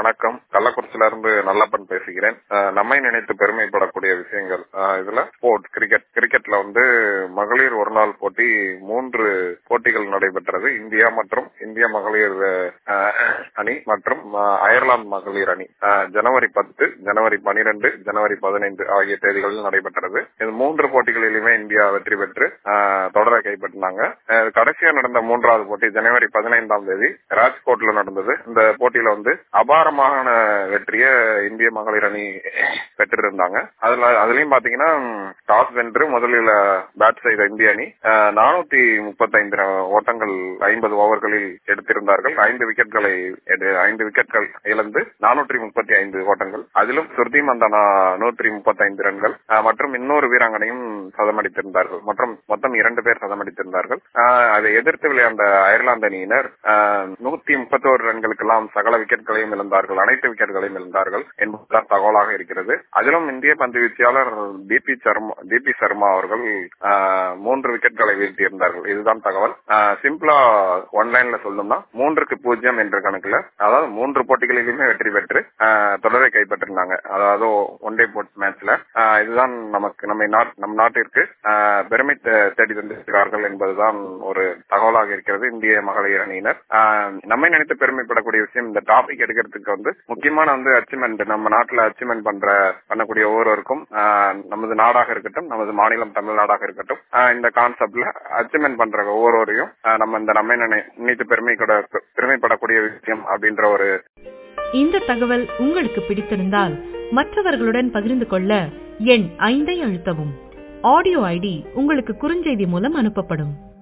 வணக்கம் கள்ளக்குறிச்சியில இருந்து நல்லப்பன் பேசுகிறேன் அஹ், நம்மை நினைத்து பெருமைப்படக்கூடிய விஷயங்கள் அஹ், இதுல ஸ்போர்ட் கிரிக்கெட் கிரிக்கெட்ல வந்து மகளிர் ஒரு நாள் போட்டி மூன்று போட்டிகள் நடைபெற்றது இந்தியா மற்றும் இந்திய மகளிர் அஹ், அணி மற்றும் அஹ், அயர்லாந்து மகளிர் அணி அஹ், ஜனவரி பத்து ஜனவரி பனிரெண்டு ஜனவரி பதினைந்து ஆகிய தேதிகளில் நடைபெற்றது இது மூன்று போட்டிகளிலுமே இந்தியா வெற்றி பெற்று அஹ், தொடரை கைப்பற்றினாங்க அஹ், கடைசியா நடந்த மூன்றாவது போட்டி ஜனவரி பதினைந்தாம் தேதி ராஜ்கோட்ல நடந்தது இந்த போட்டியில வந்து அபாரமான வெற்றியை இந்திய மகளிர் அணி பெற்றிருந்தாங்க அதுல அதுலயும் பாத்தீங்கன்னா டாஸ் வென்று முதலில் பேட் செய்த இந்திய அணி நானூத்தி முப்பத்தைந்து ஓட்டங்கள் ஐம்பது ஓவர்களில் எடுத்திருந்தார்கள் ஐந்து விக்கெட்களை எடு- ஐந்து விக்கெட்கள் இழந்து நானூற்றி முப்பத்தி ஐந்து ஓட்டங்கள் அதிலும் சுருதி மந்தனா நூற்றி முப்பத்தைந்து ரன்கள் அஹ், மற்றும் இன்னொரு வீராங்கனையும் சதமடித்திருந்தார்கள் மற்றும் மொத்தம் இரண்டு பேர் சதமடித்திருந்தார்கள் அஹ், அதை எதிர்த்து விளையாண்ட அயர்லாந்து அணியினர் நூத்தி முப்பத்தோரு ரன்களுக்கெல்லாம் சகல விக்கெட்களையும் இழந்தார்கள் அனைத்து விக்கெட்களையும் இழந்தார்கள் என்பதுதான் தகவலாக இருக்கிறது அதிலும் இந்திய பந்து வீச்சாளர் டிபி சர்மா டிபி சர்மா அவர்கள் ஆஹ், மூன்று விக்கெட்களை வீழ்த்தியிருந்தார்கள் இதுதான் தகவல் ஆஹ், சிம்பிளா ஒன்லைன்ல சொல்லணும்னா மூன்றுக்கு பூஜ்ஜியம் என்ற கணக்குல அதாவது மூன்று போட்டிகளிலுமே வெற்றி பெற்று ஆஹ், தொடரை கைப்பற்றிருந்தாங்க அதாவது ஒன் டே போட் மேட்ச்ல இதுதான் நமக்கு நம்ம நாட் நம் நாட்டிற்கு ஆஹ், பெருமை தே- தேடி தந்திருக்கிறார்கள் என்பதுதான் ஒரு தகவலாக இருக்கிறது இந்திய மகளிர் அணியினர் ஆஹ், நம்மை நினைத்து பெருமைப்படக்கூடிய விஷயம் இந்த டாபிக் எடுக்கிறதுக்கு வந்து முக்கியமான வந்து அச்சீவ்மெண்ட் நம்ம நாட்டுல அச்சீவ்மெண்ட் பண்ற பண்ணக்கூடிய ஒவ்வொருவருக்கும் ஆஹ், நமது நாடாக இருக்கட்டும் நமது மாநிலம் தமிழ்நாடாக இருக்கட்டும் ஆஹ், இந்த கான்செப்ட்ல அச்சீவ்மெண்ட் பண்ற ஒவ்வொருவரையும் ஆஹ், நம்ம இந்த நம்மை நினை- நினைத்து பெருமை கூட- பெருமைப்படக்கூடிய விஷயம் அப்படின்ற ஒரு இந்த தகவல் உங்களுக்கு பிடித்திருந்தால் மற்றவர்களுடன் பகிர்ந்து கொள்ள எண் ஐந்தை அழுத்தவும் ஆடியோ ஐடி உங்களுக்கு குறுஞ்செய்தி மூலம் அனுப்பப்படும்